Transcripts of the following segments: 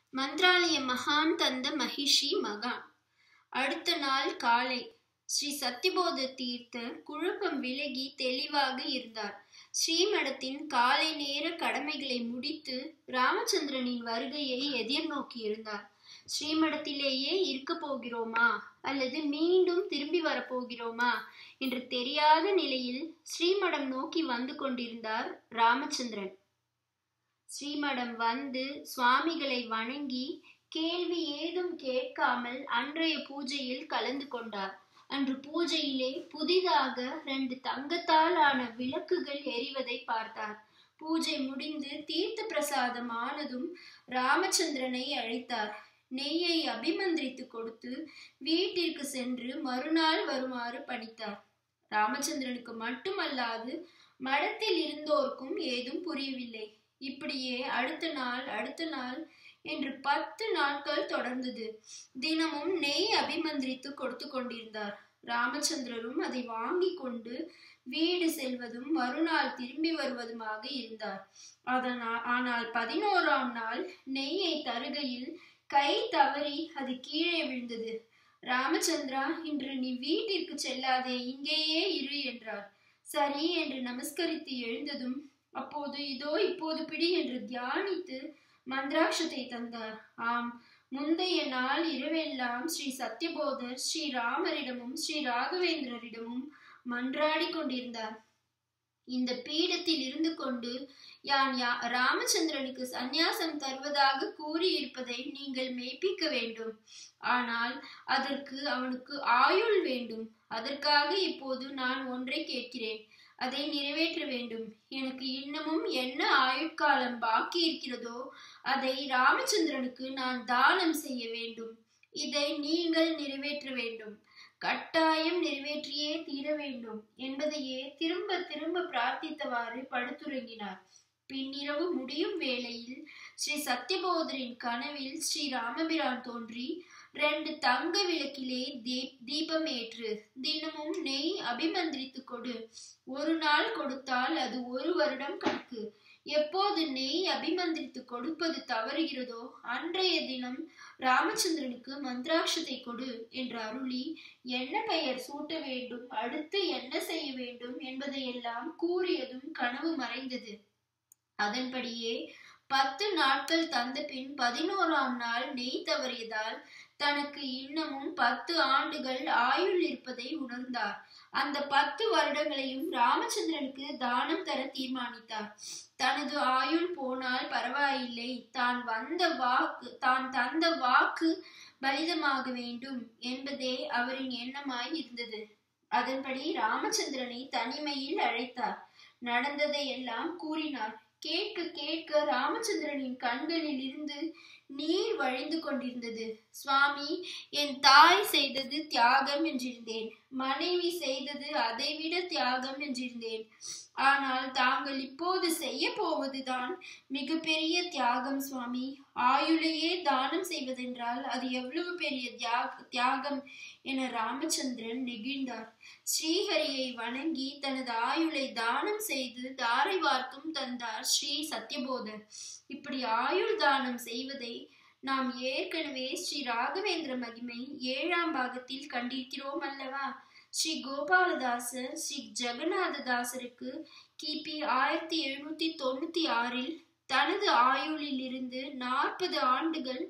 மந்த்ராலய மகான் தந்த மகிஷி மகான் அடுத்த நாள் காலை ஸ்ரீ சத்தியபோத தீர்த்தர் குழப்பம் விலகி தெளிவாக இருந்தார் ஸ்ரீமடத்தின் காலை நேர கடமைகளை முடித்து ராமச்சந்திரனின் வருகையை எதிர்நோக்கி இருந்தார் ஸ்ரீமடத்திலேயே இருக்க போகிறோமா அல்லது மீண்டும் திரும்பி வரப்போகிறோமா என்று தெரியாத நிலையில் ஸ்ரீமடம் நோக்கி வந்து கொண்டிருந்தார் ராமச்சந்திரன் ஸ்ரீமடம் வந்து சுவாமிகளை வணங்கி கேள்வி ஏதும் கேட்காமல் அன்றைய பூஜையில் கலந்து கொண்டார் அன்று பூஜையிலே புதிதாக ரெண்டு தங்கத்தால் ஆன விளக்குகள் எரிவதை பார்த்தார் பூஜை முடிந்து தீர்த்த பிரசாதம் ஆனதும் ராமச்சந்திரனை அழைத்தார் நெய்யை அபிமந்திரித்து கொடுத்து வீட்டிற்கு சென்று மறுநாள் வருமாறு பணித்தார் ராமச்சந்திரனுக்கு மட்டுமல்லாது மடத்தில் இருந்தோர்க்கும் ஏதும் புரியவில்லை இப்படியே அடுத்த நாள் அடுத்த நாள் என்று பத்து நாட்கள் தொடர்ந்தது தினமும் நெய் அபிமந்திரித்து கொடுத்து கொண்டிருந்தார் ராமச்சந்திரரும் அதை வாங்கி கொண்டு வீடு செல்வதும் மறுநாள் திரும்பி வருவதுமாக இருந்தார் அதனால் ஆனால் பதினோராம் நாள் நெய்யை தருகையில் கை தவறி அது கீழே விழுந்தது ராமச்சந்திரா இன்று நீ வீட்டிற்கு செல்லாதே இங்கேயே இரு என்றார் சரி என்று நமஸ்கரித்து எழுந்ததும் அப்போது இதோ இப்போது பிடி என்று தியானித்து மந்திராட்சத்தை தந்தார் ஆம் முந்தைய நாள் இரவெல்லாம் ஸ்ரீ சத்யபோதர் ஸ்ரீ ராமரிடமும் ஸ்ரீ ராகவேந்திரரிடமும் மன்றாடி கொண்டிருந்தார் இந்த பீடத்தில் இருந்து கொண்டு யான் யா ராமச்சந்திரனுக்கு சந்நியாசம் தருவதாக கூறியிருப்பதை நீங்கள் மெய்ப்பிக்க வேண்டும் ஆனால் அதற்கு அவனுக்கு ஆயுள் வேண்டும் அதற்காக இப்போது நான் ஒன்றை கேட்கிறேன் அதை நிறைவேற்ற வேண்டும் எனக்கு இன்னமும் என்ன ஆயுட்காலம் பாக்கி இருக்கிறதோ அதை ராமச்சந்திரனுக்கு நான் தானம் செய்ய வேண்டும் இதை நீங்கள் நிறைவேற்ற வேண்டும் கட்டாயம் நிறைவேற்றியே தீர வேண்டும் என்பதையே திரும்ப திரும்ப பிரார்த்தித்தவாறு படுத்துறங்கினார் பின்னிரவு முடியும் வேளையில் ஸ்ரீ சத்யபோதரின் கனவில் ஸ்ரீ ராமபிரான் தோன்றி ரெண்டு தங்க விளக்கிலே தீப் தீபம் ஏற்று தினமும் நெய் அபிமந்திரித்து கொடு ஒரு நாள் கொடுத்தால் அது ஒரு வருடம் கணக்கு எப்போது நெய் அபிமந்திரித்து கொடுப்பது தவறுகிறதோ அன்றைய தினம் ராமச்சந்திரனுக்கு மந்திராட்சத்தை கொடு என்று அருளி என்ன பெயர் சூட்ட வேண்டும் அடுத்து என்ன செய்ய வேண்டும் என்பதையெல்லாம் கூறியதும் கனவு மறைந்தது அதன்படியே பத்து நாட்கள் தந்த பின் பதினோராம் நாள் நெய் தவறியதால் தனக்கு இன்னமும் பத்து ஆண்டுகள் ஆயுள் இருப்பதை உணர்ந்தார் அந்த பத்து வருடங்களையும் ராமச்சந்திரனுக்கு தானம் தர தீர்மானித்தார் தனது ஆயுள் போனால் பரவாயில்லை தான் வந்த வாக்கு தான் தந்த வாக்கு பலிதமாக வேண்டும் என்பதே அவரின் எண்ணமாய் இருந்தது அதன்படி ராமச்சந்திரனை தனிமையில் அழைத்தார் நடந்ததை எல்லாம் கூறினார் கேட்க கேட்க ராமச்சந்திரனின் கண்களில் இருந்து நீர் வழிந்து கொண்டிருந்தது சுவாமி என் தாய் செய்தது தியாகம் என்றிருந்தேன் மனைவி செய்தது அதைவிட தியாகம் என்றிருந்தேன் ஆனால் தாங்கள் இப்போது செய்ய போவதுதான் மிகப்பெரிய தியாகம் சுவாமி ஆயுளையே தானம் செய்வதென்றால் அது எவ்வளவு பெரிய தியாக தியாகம் என ராமச்சந்திரன் நெகிழ்ந்தார் ஸ்ரீஹரியை வணங்கி தனது ஆயுளை தானம் செய்து தாரை வார்த்தும் தந்தார் ஸ்ரீ சத்யபோதர் இப்படி ஆயுள் தானம் செய்வதை நாம் ஏற்கனவே ஸ்ரீ ராகவேந்திர மகிமை ஏழாம் பாகத்தில் கண்டிருக்கிறோம் அல்லவா ஸ்ரீ கோபாலதாசர் ஸ்ரீ ஜெகநாததாசருக்கு கிபி ஆயிரத்தி எழுநூத்தி தொண்ணூத்தி ஆறில் தனது ஆயுளில் இருந்து நாற்பது ஆண்டுகள்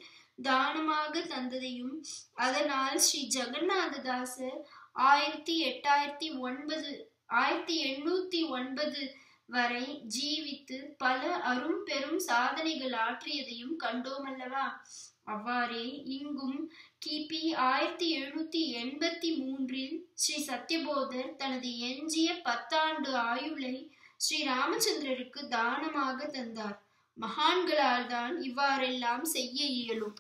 தானமாக தந்ததையும் அதனால் ஸ்ரீ ஜெகநாததாசர் ஆயிரத்தி எட்டாயிரத்தி ஒன்பது ஆயிரத்தி எண்ணூத்தி ஒன்பது வரை ஜீவித்து பல அரும் பெரும் சாதனைகள் ஆற்றியதையும் கண்டோமல்லவா அவ்வாறே இங்கும் கிபி ஆயிரத்தி எழுநூத்தி எண்பத்தி மூன்றில் ஸ்ரீ சத்யபோதர் தனது எஞ்சிய பத்தாண்டு ஆயுளை ஸ்ரீ ராமச்சந்திரருக்கு தானமாக தந்தார் மகான்களால் தான் இவ்வாறெல்லாம் செய்ய இயலும்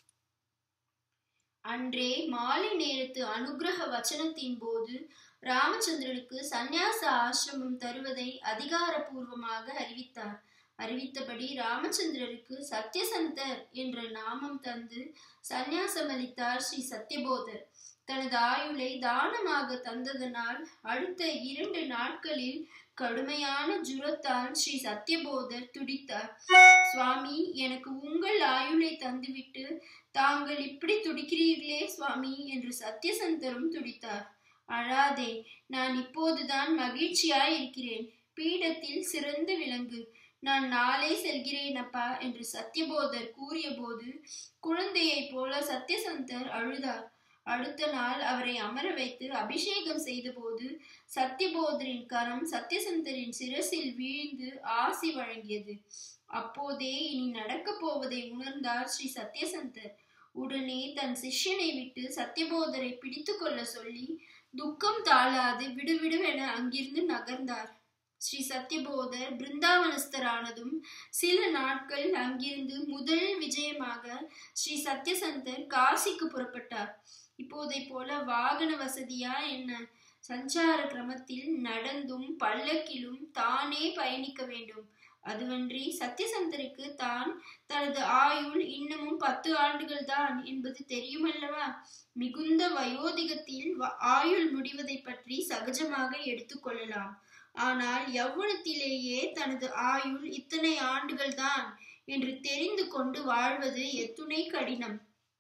அன்றே மாலை நேரத்து அனுகிரக வச்சனத்தின் போது ராமச்சந்திரனுக்கு சந்நியாச ஆசிரமம் தருவதை அதிகாரபூர்வமாக அறிவித்தார் அறிவித்தபடி ராமச்சந்திரருக்கு சத்யசந்தர் என்ற நாமம் தந்து சந்நியாசம் அளித்தார் ஸ்ரீ சத்யபோதர் தனது ஆயுளை தானமாக தந்ததனால் அடுத்த இரண்டு நாட்களில் கடுமையான ஜுரத்தால் ஸ்ரீ சத்யபோதர் துடித்தார் சுவாமி எனக்கு உங்கள் ஆயுளை தந்துவிட்டு தாங்கள் இப்படி துடிக்கிறீர்களே சுவாமி என்று சத்யசந்தரும் துடித்தார் அழாதே நான் இப்போதுதான் மகிழ்ச்சியாய் இருக்கிறேன் பீடத்தில் சிறந்த விலங்கு நான் நாளை செல்கிறேன் அப்பா என்று சத்யபோதர் கூறியபோது குழந்தையைப் போல சத்யசந்தர் அழுதார் அடுத்த நாள் அவரை அமர வைத்து அபிஷேகம் செய்தபோது சத்யபோதரின் கரம் சத்யசந்தரின் சிரசில் வீழ்ந்து ஆசி வழங்கியது அப்போதே இனி நடக்கப் போவதை உணர்ந்தார் ஸ்ரீ சத்யசந்தர் உடனே தன் சிஷ்யனை விட்டு சத்யபோதரை பிடித்து கொள்ள சொல்லி துக்கம் தாழாது விடுவிடுவென அங்கிருந்து நகர்ந்தார் ஸ்ரீ சத்யபோதர் பிருந்தாவனஸ்தரானதும் சில நாட்கள் அங்கிருந்து முதல் விஜயமாக ஸ்ரீ சத்யசந்தர் காசிக்கு புறப்பட்டார் இப்போதை போல வாகன வசதியா என்ன சஞ்சார கிரமத்தில் நடந்தும் பல்லக்கிலும் தானே பயணிக்க வேண்டும் அதுவன்றி சத்யசந்தருக்கு தான் தனது ஆயுள் இன்னமும் பத்து ஆண்டுகள் தான் என்பது தெரியுமல்லவா மிகுந்த வயோதிகத்தில் ஆயுள் முடிவதை பற்றி சகஜமாக எடுத்துக்கொள்ளலாம் ஆனால் யௌவனத்திலேயே தனது ஆயுள் இத்தனை ஆண்டுகள் தான் என்று தெரிந்து கொண்டு வாழ்வது எத்துணை கடினம்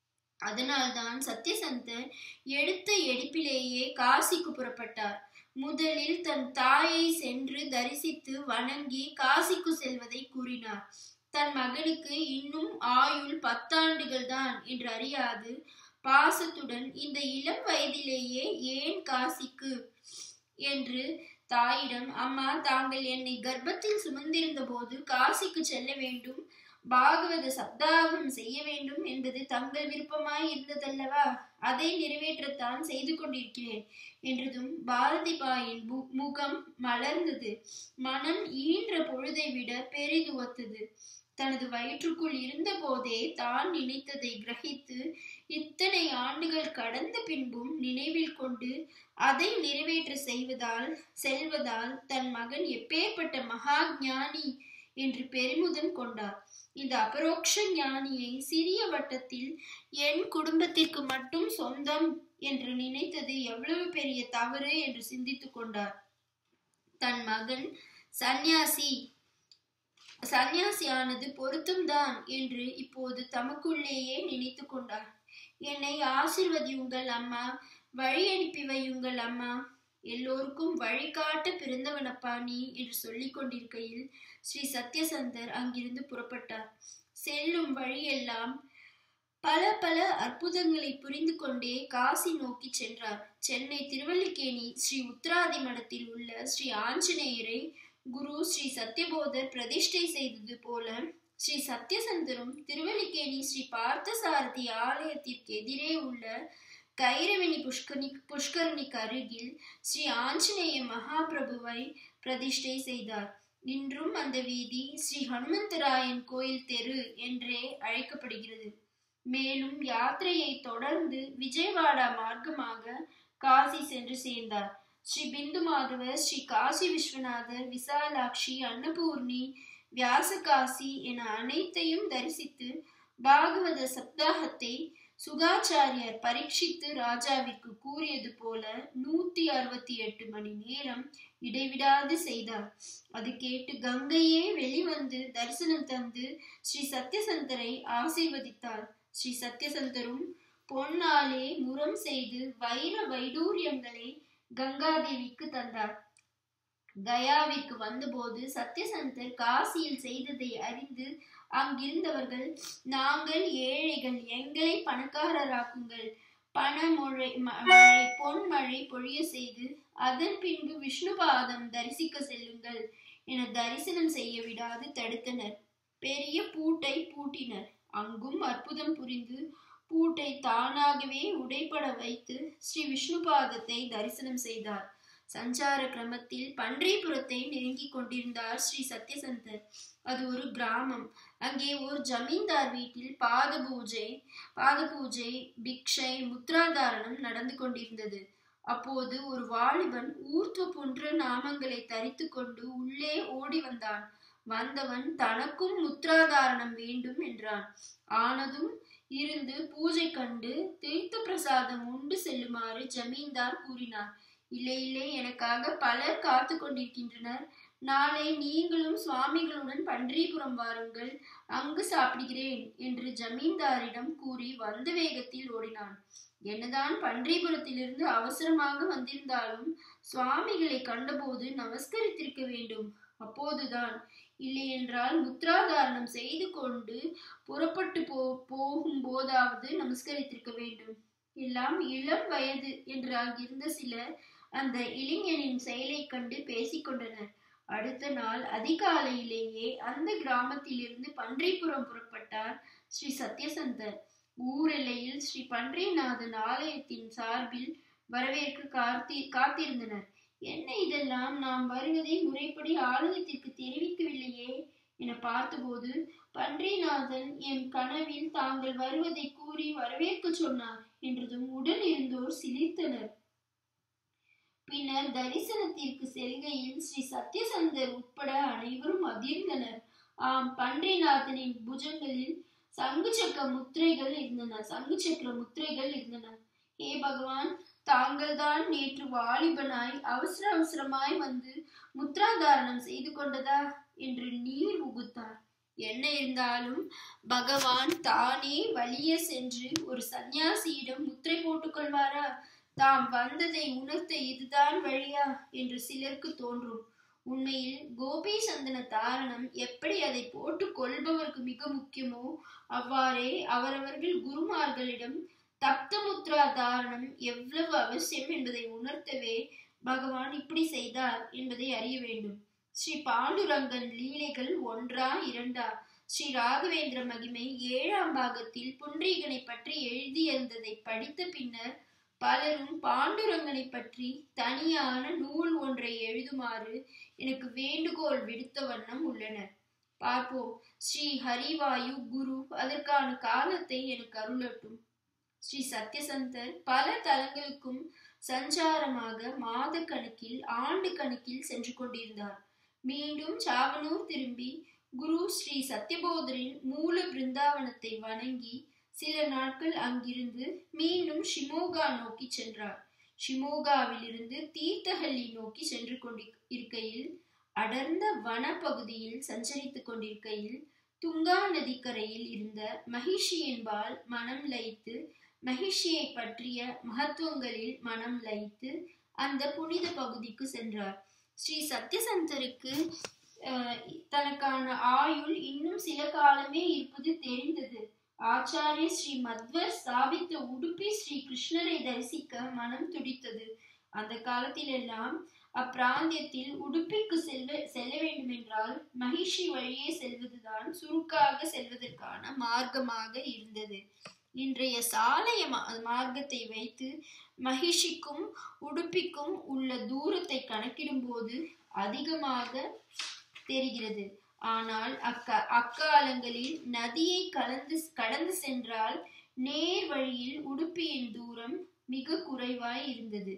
அதனால்தான் சத்யசந்தர் எடுத்த எடுப்பிலேயே காசிக்கு புறப்பட்டார் முதலில் தன் தாயை சென்று தரிசித்து வணங்கி காசிக்கு செல்வதை கூறினார் தன் மகனுக்கு இன்னும் ஆயுள் பத்தாண்டுகள் தான் என்று அறியாது பாசத்துடன் இந்த இளம் வயதிலேயே ஏன் காசிக்கு என்று தாயிடம் அம்மா தாங்கள் என்னை கர்ப்பத்தில் சுமந்திருந்த போது காசிக்கு செல்ல வேண்டும் பாகவத சப்தாகம் செய்ய வேண்டும் என்பது தங்கள் விருப்பமாய் இருந்ததல்லவா அதை நிறைவேற்றத்தான் செய்து கொண்டிருக்கிறேன் என்றதும் பாரதி பாயின் முகம் மலர்ந்தது மனம் ஈன்ற பொழுதை விட பெரிதுவத்தது தனது வயிற்றுக்குள் இருந்த போதே தான் நினைத்ததை கிரகித்து இத்தனை ஆண்டுகள் கடந்த பின்பும் நினைவில் கொண்டு அதை நிறைவேற்ற செய்வதால் செல்வதால் தன் மகன் எப்பேற்பட்ட மகா ஞானி என்று பெருமிதம் கொண்டார் இந்த அபரோக்ஷ ஞானியை சிறிய வட்டத்தில் என் குடும்பத்திற்கு மட்டும் சொந்தம் என்று நினைத்தது எவ்வளவு பெரிய தவறு என்று சிந்தித்துக் கொண்டார் தன் மகன் சந்நியாசி சந்நியாசியானது பொருத்தம்தான் என்று இப்போது தமக்குள்ளேயே நினைத்து கொண்டார் என்னை ஆசிர்வதியுங்கள் அம்மா வழி அனுப்பி வையுங்கள் அம்மா எல்லோருக்கும் வழிகாட்ட பிறந்தவனப்பா நீ என்று சொல்லிக் கொண்டிருக்கையில் ஸ்ரீ சத்யசந்தர் அங்கிருந்து புறப்பட்டார் செல்லும் வழியெல்லாம் பல பல அற்புதங்களை புரிந்து கொண்டே காசி நோக்கி சென்றார் சென்னை திருவல்லிக்கேணி ஸ்ரீ உத்ராதி மடத்தில் உள்ள ஸ்ரீ ஆஞ்சநேயரை குரு ஸ்ரீ சத்யபோதர் பிரதிஷ்டை செய்தது போல ஸ்ரீ சத்யசந்தரும் திருவல்லிக்கேணி ஸ்ரீ பார்த்தசாரதி ஆலயத்திற்கு எதிரே உள்ள கைரவணி புஷ்கரணி புஷ்கரணிக்கு அருகில் ஸ்ரீ ஆஞ்சநேய மகாபிரபுவை பிரதிஷ்டை செய்தார் இன்றும் அந்த வீதி ஸ்ரீ ஹனுமந்தராயன் கோயில் தெரு என்றே அழைக்கப்படுகிறது மேலும் யாத்திரையை தொடர்ந்து விஜயவாடா மார்க்கமாக காசி சென்று சேர்ந்தார் ஸ்ரீ பிந்து மாதவர் ஸ்ரீ காசி விஸ்வநாதர் விசாலாட்சி அன்னபூர்ணி வியாசகாசி என அனைத்தையும் தரிசித்து பாகவத சப்தாகத்தை சுகாச்சாரியர் பரீட்சித்து ராஜாவிற்கு கூறியது போல நூத்தி அறுபத்தி எட்டு மணி நேரம் இடைவிடாது செய்தார் அது கேட்டு கங்கையே வெளிவந்து தரிசனம் தந்து ஸ்ரீ சத்யசந்தரை ஆசீர்வதித்தார் ஸ்ரீ சத்யசந்தரும் பொன்னாலே முரம் செய்து வைர வைடூரியங்களை கங்காதேவிக்கு தந்தார் கயாவிற்கு வந்தபோது சத்யசந்தர் காசியில் செய்ததை அறிந்து அங்கிருந்தவர்கள் நாங்கள் ஏழைகள் எங்களை பணக்காரராக்குங்கள் பணமொழை மழை பொன்மழை பொழிய செய்து அதன் பின்பு விஷ்ணுபாதம் தரிசிக்க செல்லுங்கள் என தரிசனம் செய்ய விடாது தடுத்தனர் பெரிய பூட்டை பூட்டினர் அங்கும் அற்புதம் புரிந்து பூட்டை தானாகவே உடைப்பட வைத்து ஸ்ரீ விஷ்ணுபாதத்தை தரிசனம் செய்தார் சஞ்சார கிரமத்தில் பன்றிபுரத்தை நெருங்கிக் கொண்டிருந்தார் ஸ்ரீ சத்யசந்தர் அது ஒரு கிராமம் அங்கே ஒரு ஜமீன்தார் வீட்டில் பாத பூஜை பாத பூஜை பிக்ஷை முத்ராதாரணம் நடந்து கொண்டிருந்தது அப்போது ஒரு வாலிபன் ஊர்த்துவ போன்ற நாமங்களை தரித்து கொண்டு உள்ளே ஓடி வந்தான் வந்தவன் தனக்கும் முத்ராதாரணம் வேண்டும் என்றான் ஆனதும் இருந்து பூஜை கண்டு தீர்த்த பிரசாதம் உண்டு செல்லுமாறு ஜமீன்தார் கூறினார் இல்லை இல்லை எனக்காக பலர் காத்து கொண்டிருக்கின்றனர் நாளை நீங்களும் சுவாமிகளுடன் பன்றிபுரம் வாருங்கள் அங்கு சாப்பிடுகிறேன் என்று ஜமீன்தாரிடம் கூறி வந்த வேகத்தில் ஓடினான் என்னதான் பன்றிபுரத்திலிருந்து அவசரமாக வந்திருந்தாலும் சுவாமிகளை கண்டபோது நமஸ்கரித்திருக்க வேண்டும் அப்போதுதான் இல்லையென்றால் முத்ராதாரணம் செய்து கொண்டு புறப்பட்டு போ போகும் போதாவது நமஸ்கரித்திருக்க வேண்டும் எல்லாம் இளம் வயது என்று அங்கிருந்த சிலர் அந்த இளைஞனின் செயலை கண்டு பேசிக்கொண்டனர் அடுத்த நாள் அதிகாலையிலேயே அந்த கிராமத்திலிருந்து பன்றிபுரம் புறப்பட்டார் ஸ்ரீ சத்யசந்தர் ஊரெல்லையில் ஸ்ரீ பன்றிநாதன் ஆலயத்தின் சார்பில் வரவேற்க காத்தி காத்திருந்தனர் என்ன இதெல்லாம் நாம் வருவதை முறைப்படி ஆலயத்திற்கு தெரிவிக்கவில்லையே என பார்த்தபோது பன்றிநாதன் என் கனவில் தாங்கள் வருவதை கூறி வரவேற்க சொன்னார் என்றதும் உடன் இருந்தோர் சிலிர்த்தனர் பின்னர் தரிசனத்திற்கு செல்கையில் ஸ்ரீ சத்யசந்தர் உட்பட அனைவரும் அதிர்ந்தனர் ஆம் பன்றிநாதனின் புஜங்களில் சங்கு சக்கர முத்திரைகள் இருந்தன சங்கு சக்கர முத்திரைகள் இருந்தன ஹே பகவான் தாங்கள் தான் நேற்று வாலிபனாய் அவசர அவசரமாய் வந்து முத்ராதாரணம் செய்து கொண்டதா என்று நீர் உகுத்தார் என்ன இருந்தாலும் பகவான் தானே வலிய சென்று ஒரு சந்நியாசியிடம் முத்திரை போட்டுக் கொள்வாரா தாம் வந்ததை உணர்த்த இதுதான் வழியா என்று சிலருக்கு தோன்றும் உண்மையில் கோபி சந்தன தாரணம் எப்படி அதை போட்டு கொள்பவருக்கு மிக முக்கியமோ அவ்வாறே அவரவர்கள் குருமார்களிடம் தப்தமுத்ரா தாரணம் எவ்வளவு அவசியம் என்பதை உணர்த்தவே பகவான் இப்படி செய்தார் என்பதை அறிய வேண்டும் ஸ்ரீ பாண்டுரங்கன் லீலைகள் ஒன்றா இரண்டா ஸ்ரீ ராகவேந்திர மகிமை ஏழாம் பாகத்தில் புன்றீகனை பற்றி எழுதியிருந்ததை படித்த பின்னர் பலரும் பாண்டுரங்கனை பற்றி தனியான நூல் ஒன்றை எழுதுமாறு எனக்கு வேண்டுகோள் விடுத்த வண்ணம் உள்ளனர் பார்ப்போம் ஸ்ரீ ஹரிவாயு குரு அதற்கான காலத்தை எனக்கு அருளட்டும் ஸ்ரீ சத்யசந்தர் பல தலங்களுக்கும் சஞ்சாரமாக மாத கணக்கில் ஆண்டு கணக்கில் சென்று கொண்டிருந்தார் மீண்டும் சாவனூர் திரும்பி குரு ஸ்ரீ சத்யபோதரின் மூல பிருந்தாவனத்தை வணங்கி சில நாட்கள் அங்கிருந்து மீண்டும் ஷிமோகா நோக்கி சென்றார் ஷிமோகாவிலிருந்து தீர்த்தஹள்ளி நோக்கி சென்று கொண்டி இருக்கையில் அடர்ந்த வனப்பகுதியில் சஞ்சரித்துக் கொண்டிருக்கையில் துங்கா நதிக்கரையில் இருந்த மகிஷி என்பால் மனம் லயித்து மகிஷியை பற்றிய மகத்துவங்களில் மனம் லயித்து அந்த புனித பகுதிக்கு சென்றார் ஸ்ரீ சத்யசந்தருக்கு தனக்கான ஆயுள் இன்னும் சில காலமே இருப்பது தெரிந்தது ஆச்சாரிய ஸ்ரீ மத்வர் ஸ்தாபித்த உடுப்பி ஸ்ரீ கிருஷ்ணரை தரிசிக்க மனம் துடித்தது அந்த காலத்தில் எல்லாம் அப்பிராந்தியத்தில் உடுப்பிக்கு செல்வ செல்ல வேண்டும் என்றால் மகிஷி வழியே செல்வதுதான் சுருக்காக செல்வதற்கான மார்க்கமாக இருந்தது இன்றைய சாலைய மார்க்கத்தை வைத்து மகிஷிக்கும் உடுப்பிக்கும் உள்ள தூரத்தை கணக்கிடும் போது அதிகமாக தெரிகிறது ஆனால் அக்க அக்காலங்களில் நதியை கலந்து கடந்து சென்றால் நேர் வழியில் உடுப்பியின் தூரம் மிக குறைவாய் இருந்தது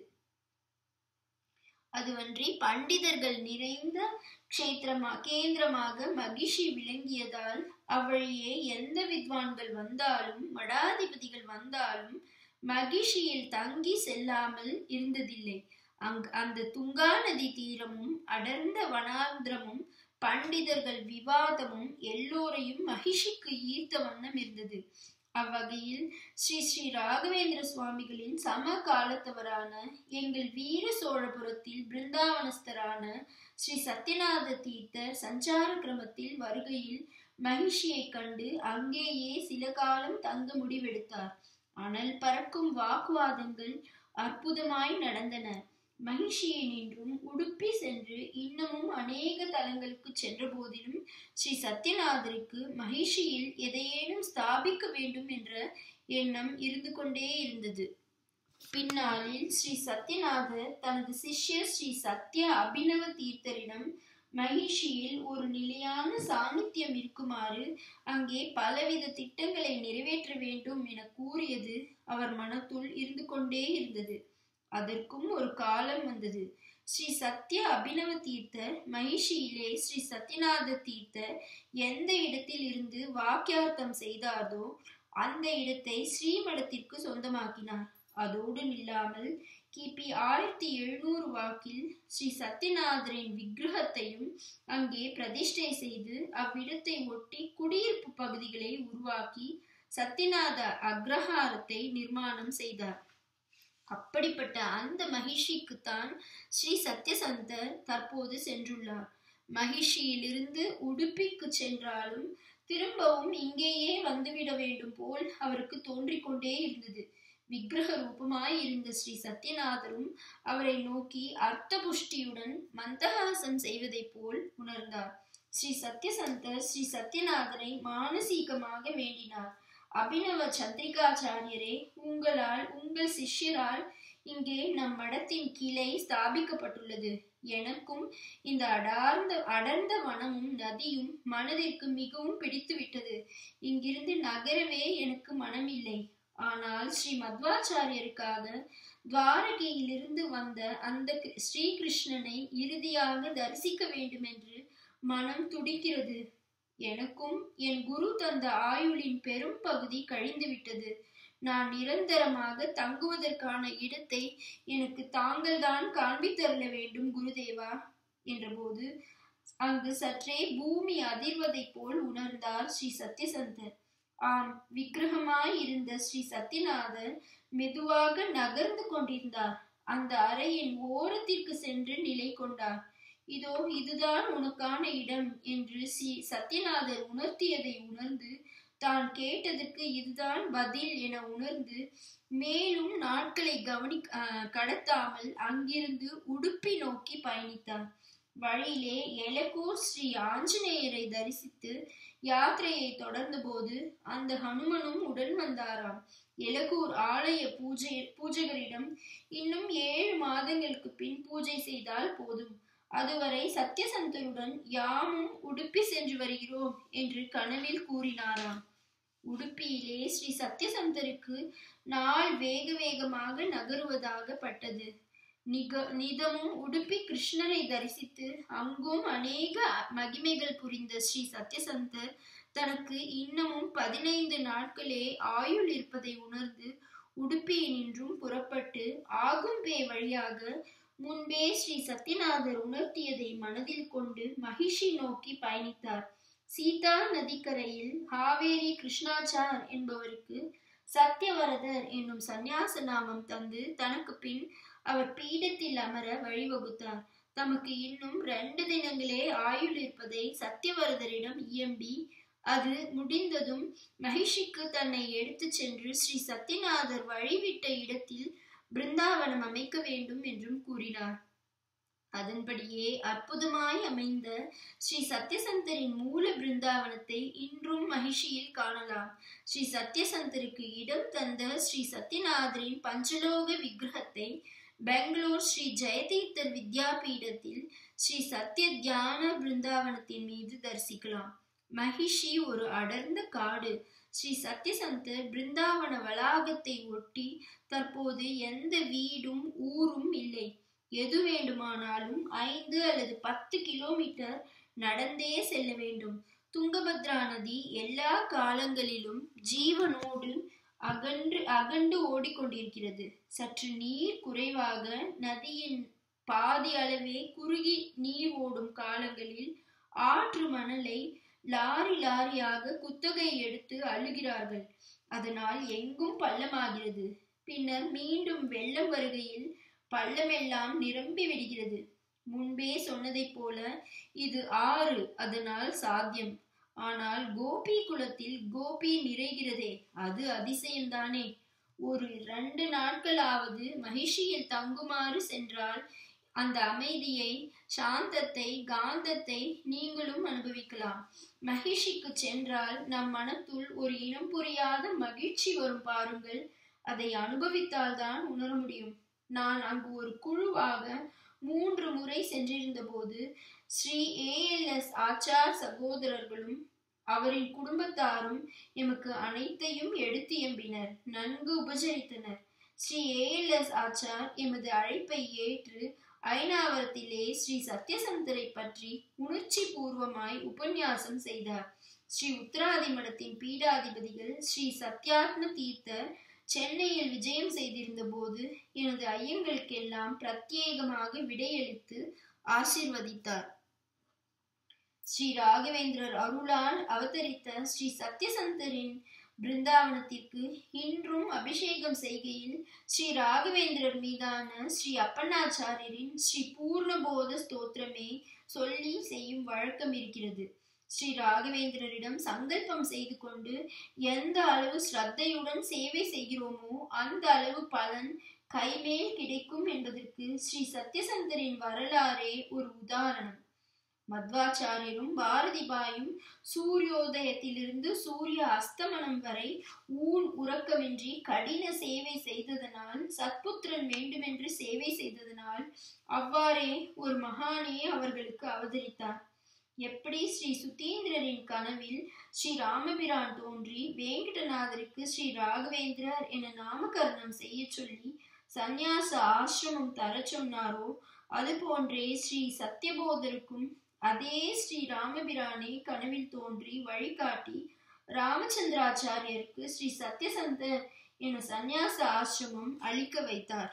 அதுவன்றி பண்டிதர்கள் நிறைந்த க்ஷேத்திரமா கேந்திரமாக மகிஷி விளங்கியதால் அவ்வழியே எந்த வித்வான்கள் வந்தாலும் மடாதிபதிகள் வந்தாலும் மகிஷியில் தங்கி செல்லாமல் இருந்ததில்லை அங் அந்த துங்கா நதி தீரமும் அடர்ந்த வனாந்திரமும் பண்டிதர்கள் விவாதமும் எல்லோரையும் மகிஷிக்கு ஈர்த்த வண்ணம் இருந்தது அவ்வகையில் ஸ்ரீ ஸ்ரீ ராகவேந்திர சுவாமிகளின் சம காலத்தவரான எங்கள் வீர சோழபுரத்தில் பிருந்தாவனஸ்தரான ஸ்ரீ சத்யநாத தீர்த்தர் சஞ்சார கிரமத்தில் வருகையில் மகிஷியை கண்டு அங்கேயே சில காலம் தங்க முடிவெடுத்தார் அனல் பறக்கும் வாக்குவாதங்கள் அற்புதமாய் நடந்தன மகிஷியை நின்றும் உடுப்பி சென்று இன்னமும் அநேக தலங்களுக்கு சென்ற போதிலும் ஸ்ரீ சத்யநாதருக்கு மகிஷியில் எதையேனும் ஸ்தாபிக்க வேண்டும் என்ற எண்ணம் இருந்து கொண்டே இருந்தது பின்னாளில் ஸ்ரீ சத்யநாதர் தனது சிஷ்யர் ஸ்ரீ சத்ய அபினவ தீர்த்தரிடம் மகிஷியில் ஒரு நிலையான சாநித்தியம் இருக்குமாறு அங்கே பலவித திட்டங்களை நிறைவேற்ற வேண்டும் என கூறியது அவர் மனத்துள் இருந்து கொண்டே இருந்தது அதற்கும் ஒரு காலம் வந்தது ஸ்ரீ சத்ய அபினவ தீர்த்தர் மகிஷியிலே ஸ்ரீ சத்யநாத தீர்த்தர் எந்த இடத்தில் இருந்து வாக்கியார்த்தம் செய்தாரோ அந்த இடத்தை ஸ்ரீமடத்திற்கு சொந்தமாக்கினார் அதோடு நில்லாமல் கிபி ஆயிரத்தி எழுநூறு வாக்கில் ஸ்ரீ சத்யநாதரின் விக்கிரகத்தையும் அங்கே பிரதிஷ்டை செய்து அவ்விடத்தை ஒட்டி குடியிருப்பு பகுதிகளை உருவாக்கி சத்யநாத அக்ரஹாரத்தை நிர்மாணம் செய்தார் அப்படிப்பட்ட அந்த மகிஷிக்குத்தான் ஸ்ரீ சத்யசந்தர் தற்போது சென்றுள்ளார் மகிஷியிலிருந்து உடுப்பிக்கு சென்றாலும் திரும்பவும் இங்கேயே வந்துவிட வேண்டும் போல் அவருக்கு தோன்றிக் கொண்டே இருந்தது விக்கிரக ரூபமாய் இருந்த ஸ்ரீ சத்யநாதரும் அவரை நோக்கி அர்த்த புஷ்டியுடன் மந்தகாசம் செய்வதைப் போல் உணர்ந்தார் ஸ்ரீ சத்யசந்தர் ஸ்ரீ சத்யநாதரை மானசீகமாக வேண்டினார் அபினவ சந்திரிகாச்சாரியரே உங்களால் உங்கள் சிஷ்யரால் இங்கே நம் மடத்தின் கிளை ஸ்தாபிக்கப்பட்டுள்ளது எனக்கும் இந்த அடார்ந்த அடர்ந்த வனமும் நதியும் மனதிற்கு மிகவும் பிடித்து விட்டது இங்கிருந்து நகரவே எனக்கு மனமில்லை ஆனால் ஸ்ரீ மத்வாச்சாரியருக்காக துவாரகையிலிருந்து வந்த அந்த ஸ்ரீகிருஷ்ணனை இறுதியாக தரிசிக்க வேண்டும் என்று மனம் துடிக்கிறது எனக்கும் என் குரு தந்த ஆயுளின் பெரும் பகுதி கழிந்து விட்டது நான் நிரந்தரமாக தங்குவதற்கான இடத்தை எனக்கு தாங்கள்தான் காண்பித்தருள வேண்டும் குருதேவா என்றபோது அங்கு சற்றே பூமி அதிர்வதைப் போல் உணர்ந்தார் ஸ்ரீ சத்யசந்தர் ஆம் விக்கிரகமாய் இருந்த ஸ்ரீ சத்யநாதர் மெதுவாக நகர்ந்து கொண்டிருந்தார் அந்த அறையின் ஓரத்திற்கு சென்று நிலை கொண்டார் இதோ இதுதான் உனக்கான இடம் என்று ஸ்ரீ சத்யநாதர் உணர்த்தியதை உணர்ந்து தான் கேட்டதற்கு இதுதான் பதில் என உணர்ந்து மேலும் நாட்களை கவனி கடத்தாமல் அங்கிருந்து உடுப்பி நோக்கி பயணித்தார் வழியிலே எலக்கூர் ஸ்ரீ ஆஞ்சநேயரை தரிசித்து யாத்திரையை தொடர்ந்தபோது அந்த ஹனுமனும் உடன் வந்தாராம் எலக்கூர் ஆலய பூஜை பூஜகரிடம் இன்னும் ஏழு மாதங்களுக்கு பின் பூஜை செய்தால் போதும் அதுவரை சத்யசந்தருடன் யாமும் உடுப்பி சென்று வருகிறோம் என்று கனவில் கூறினாராம் உடுப்பியிலே ஸ்ரீ சத்யசந்தருக்கு நாள் வேக வேகமாக நகருவதாக பட்டது நிக நிதமும் உடுப்பி கிருஷ்ணரை தரிசித்து அங்கும் அநேக மகிமைகள் புரிந்த ஸ்ரீ சத்யசந்தர் தனக்கு இன்னமும் பதினைந்து நாட்களே ஆயுள் இருப்பதை உணர்ந்து உடுப்பியினின்றும் புறப்பட்டு ஆகும்பே வழியாக முன்பே ஸ்ரீ சத்யநாதர் உணர்த்தியதை மனதில் கொண்டு மகிஷி நோக்கி பயணித்தார் சீதா நதிக்கரையில் ஹாவேரி கிருஷ்ணாச்சார் என்பவருக்கு சத்யவரதர் என்னும் சந்நியாச நாமம் தந்து தனக்கு பின் அவர் பீடத்தில் அமர வழிவகுத்தார் தமக்கு இன்னும் ரெண்டு தினங்களே ஆயுள் இருப்பதை சத்யவரதரிடம் இயம்பி அது முடிந்ததும் மகிஷிக்கு தன்னை எடுத்துச் சென்று ஸ்ரீ சத்யநாதர் வழிவிட்ட இடத்தில் பிருந்தாவனம் அமைக்க வேண்டும் என்றும் கூறினார் அதன்படியே அற்புதமாய் அமைந்த ஸ்ரீ சத்யசந்தரின் மூல பிருந்தாவனத்தை இன்றும் மகிஷியில் காணலாம் ஸ்ரீ சத்யசந்தருக்கு இடம் தந்த ஸ்ரீ சத்யநாதரின் பஞ்சலோக விக்கிரகத்தை பெங்களூர் ஸ்ரீ ஜெயதீர்த்தர் வித்யாபீடத்தில் ஸ்ரீ சத்ய தியான பிருந்தாவனத்தின் மீது தரிசிக்கலாம் மகிஷி ஒரு அடர்ந்த காடு ஸ்ரீ சத்யசந்தர் பிருந்தாவன வளாகத்தை ஒட்டி தற்போது எந்த வீடும் ஊரும் இல்லை எது வேண்டுமானாலும் ஐந்து அல்லது பத்து கிலோமீட்டர் நடந்தே செல்ல வேண்டும் துங்கபத்ரா நதி எல்லா காலங்களிலும் ஜீவனோடு அகன்று அகண்டு ஓடிக்கொண்டிருக்கிறது சற்று நீர் குறைவாக நதியின் பாதி அளவே குறுகி நீர் ஓடும் காலங்களில் ஆற்று மணலை லாரி லாரியாக குத்தகை எடுத்து அழுகிறார்கள் அதனால் எங்கும் பள்ளமாகிறது பின்னர் மீண்டும் வெள்ளம் வருகையில் பள்ளமெல்லாம் நிரம்பி விடுகிறது முன்பே சொன்னதைப் போல இது ஆறு அதனால் சாத்தியம் ஆனால் கோபி குலத்தில் கோபி நிறைகிறதே அது அதிசயம்தானே ஒரு ரெண்டு நாட்களாவது மகிஷியில் தங்குமாறு சென்றால் அந்த அமைதியை சாந்தத்தை காந்தத்தை நீங்களும் அனுபவிக்கலாம் மகிஷிக்கு சென்றால் நம் மனத்துள் ஒரு இனம் புரியாத மகிழ்ச்சி வரும் பாருங்கள் அதை அனுபவித்தால்தான் உணர முடியும் நான் அங்கு ஒரு குழுவாக மூன்று முறை சென்றிருந்த போது ஸ்ரீ ஏஎல்எஸ் ஆச்சார் சகோதரர்களும் அவரின் குடும்பத்தாரும் எமக்கு அனைத்தையும் எடுத்து எம்பினர் நன்கு உபசரித்தனர் ஸ்ரீ ஏஎல்எஸ் ஆச்சார் எமது அழைப்பை ஏற்று ஐநாவரத்திலே ஸ்ரீ சத்யசந்தரை பற்றி உணர்ச்சி பூர்வமாய் உபன்யாசம் செய்தார் ஸ்ரீ உத்தராதி மடத்தின் பீடாதிபதிகள் ஸ்ரீ சத்யாத்ம தீர்த்தர் சென்னையில் விஜயம் செய்திருந்த போது எனது ஐயங்களுக்கெல்லாம் பிரத்யேகமாக விடையளித்து ஆசிர்வதித்தார் ஸ்ரீ ராகவேந்திரர் அருளால் அவதரித்த ஸ்ரீ சத்யசந்தரின் பிருந்தாவனத்திற்கு இன்றும் அபிஷேகம் செய்கையில் ஸ்ரீ ராகவேந்திரர் மீதான ஸ்ரீ அப்பண்ணாச்சாரியரின் ஸ்ரீ பூர்ணபோத ஸ்தோத்திரமே சொல்லி செய்யும் வழக்கம் இருக்கிறது ஸ்ரீ ராகவேந்திரரிடம் சங்கல்பம் செய்து கொண்டு எந்த அளவு ஸ்ரத்தையுடன் சேவை செய்கிறோமோ அந்த அளவு பலன் கைமேல் கிடைக்கும் என்பதற்கு ஸ்ரீ சத்யசந்தரின் வரலாறே ஒரு உதாரணம் மத்வாச்சாரியரும் பாரதிபாயும் சூரியோதயத்திலிருந்து சூரிய அஸ்தமனம் வரை ஊன் உறக்கமின்றி கடின சேவை செய்ததனால் சத்புத்திரன் வேண்டுமென்று சேவை செய்ததனால் அவ்வாறே ஒரு மகானே அவர்களுக்கு அவதரித்தார் எப்படி ஸ்ரீ சுத்தீந்திரரின் கனவில் ஸ்ரீ ராமபிரான் தோன்றி வேங்கடநாதருக்கு ஸ்ரீ ராகவேந்திரர் என நாமகரணம் செய்ய சொல்லி சந்நியாச ஆசிரமம் தர சொன்னாரோ அதுபோன்றே ஸ்ரீ சத்யபோதருக்கும் அதே ஸ்ரீ ராமபிரானே கனவில் தோன்றி வழிகாட்டி ராமச்சந்திராச்சாரியருக்கு ஸ்ரீ சத்யசந்தர் என சந்நியாச ஆசிரமம் அளிக்க வைத்தார்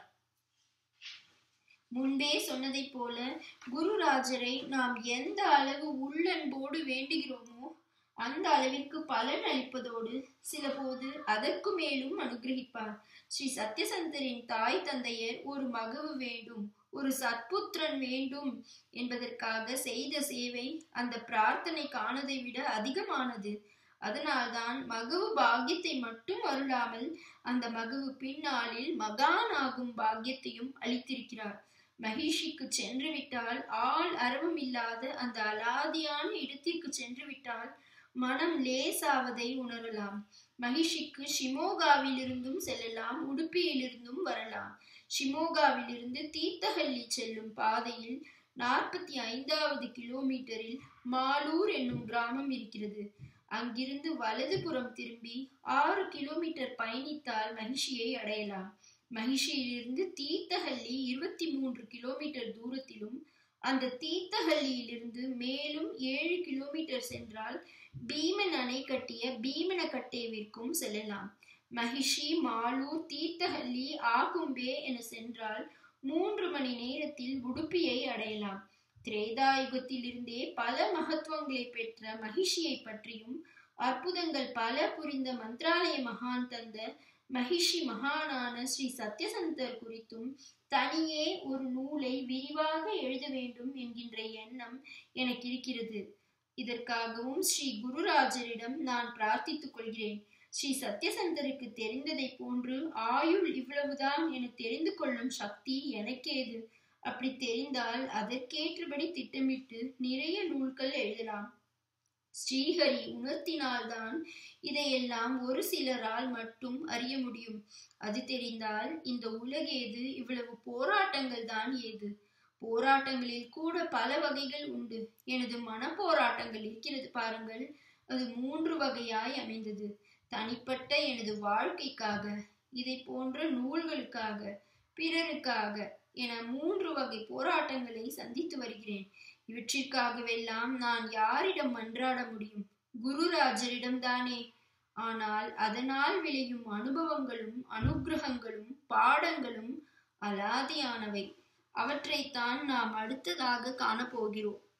முன்பே சொன்னதைப் போல குருராஜரை நாம் எந்த அளவு உள்ளன்போடு வேண்டுகிறோமோ அந்த அளவிற்கு பலன் அளிப்பதோடு சில போது அதற்கு மேலும் அனுகிரகிப்பார் ஸ்ரீ சத்யசந்தரின் தாய் தந்தையர் ஒரு மகவு வேண்டும் ஒரு சத்புத்திரன் வேண்டும் என்பதற்காக செய்த சேவை அந்த பிரார்த்தனை காணதை விட அதிகமானது அதனால்தான் மகவு பாக்கியத்தை மட்டும் அருளாமல் அந்த மகவு பின்னாளில் மகான் ஆகும் பாக்கியத்தையும் அளித்திருக்கிறார் மகிஷிக்கு சென்று விட்டால் ஆள் அரவம் இல்லாத அந்த அலாதியான இடத்திற்கு சென்று விட்டால் மனம் லேசாவதை உணரலாம் மகிஷிக்கு ஷிமோகாவிலிருந்தும் செல்லலாம் உடுப்பியிலிருந்தும் வரலாம் ஷிமோகாவிலிருந்து தீர்த்தஹள்ளி செல்லும் பாதையில் நாற்பத்தி ஐந்தாவது கிலோமீட்டரில் மாலூர் என்னும் கிராமம் இருக்கிறது அங்கிருந்து வலதுபுறம் திரும்பி ஆறு கிலோமீட்டர் பயணித்தால் மகிஷியை அடையலாம் மகிஷியிலிருந்து தீர்த்தஹள்ளி இருபத்தி மூன்று கிலோமீட்டர் தூரத்திலும் அந்த தீர்த்தஹள்ளியிலிருந்து மேலும் ஏழு கிலோமீட்டர் சென்றால் பீமன் அணை கட்டிய பீமனக்கட்டேவிற்கும் செல்லலாம் மகிஷி மாலூர் தீர்த்தஹள்ளி ஆகும்பே என சென்றால் மூன்று மணி நேரத்தில் உடுப்பியை அடையலாம் திரேதாயுகத்திலிருந்தே பல மகத்துவங்களை பெற்ற மகிஷியை பற்றியும் அற்புதங்கள் பல புரிந்த மந்திராலய மகான் தந்த மகிஷி மகானான ஸ்ரீ சத்யசந்தர் குறித்தும் தனியே ஒரு நூலை விரிவாக எழுத வேண்டும் என்கின்ற எண்ணம் எனக்கு இருக்கிறது இதற்காகவும் ஸ்ரீ குருராஜரிடம் நான் பிரார்த்தித்துக் கொள்கிறேன் ஸ்ரீ சத்யசந்தருக்கு தெரிந்ததை போன்று ஆயுள் இவ்வளவுதான் என தெரிந்து கொள்ளும் சக்தி எனக்கேது அப்படி தெரிந்தால் அதற்கேற்றபடி திட்டமிட்டு நிறைய நூல்கள் எழுதலாம் ஸ்ரீஹரி உணர்த்தினால்தான் இதையெல்லாம் ஒரு சிலரால் மட்டும் அறிய முடியும் அது தெரிந்தால் இந்த உலகேது இவ்வளவு போராட்டங்கள் தான் ஏது போராட்டங்களில் கூட பல வகைகள் உண்டு எனது மன போராட்டங்கள் இருக்கிறது பாருங்கள் அது மூன்று வகையாய் அமைந்தது தனிப்பட்ட எனது வாழ்க்கைக்காக இதை போன்ற நூல்களுக்காக பிறருக்காக என மூன்று வகை போராட்டங்களை சந்தித்து வருகிறேன் இவற்றிற்காகவெல்லாம் நான் யாரிடம் மன்றாட முடியும் குருராஜரிடம் தானே ஆனால் அதனால் விளையும் அனுபவங்களும் அனுகிரகங்களும் பாடங்களும் அலாதியானவை அவற்றைத்தான் நாம் அடுத்ததாக காணப்போகிறோம்